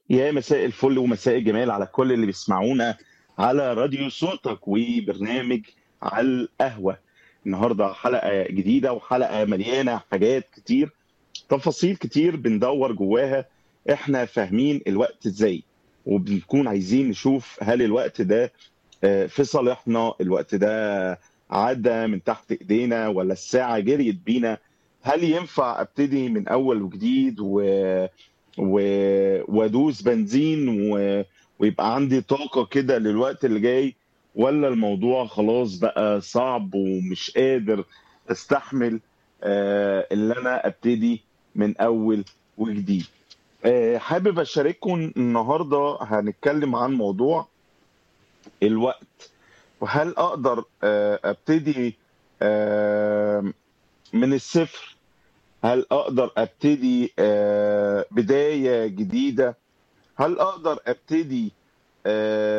يا مساء الفل ومساء الجمال على كل اللي بيسمعونا على راديو صوتك وبرنامج على القهوة النهاردة حلقة جديدة وحلقة مليانة حاجات كتير تفاصيل كتير بندور جواها احنا فاهمين الوقت ازاي وبنكون عايزين نشوف هل الوقت ده آه، في صالحنا الوقت ده عدى من تحت ايدينا ولا الساعة جريت بينا هل ينفع ابتدي من اول وجديد و... و... وادوس بنزين و... ويبقى عندي طاقة كده للوقت اللي جاي ولا الموضوع خلاص بقى صعب ومش قادر استحمل آه، اللي انا ابتدي من اول وجديد آه، حابب اشارككم النهارده هنتكلم عن موضوع الوقت وهل اقدر آه، ابتدي آه، من الصفر هل اقدر ابتدي آه، بداية جديدة هل اقدر ابتدي آه،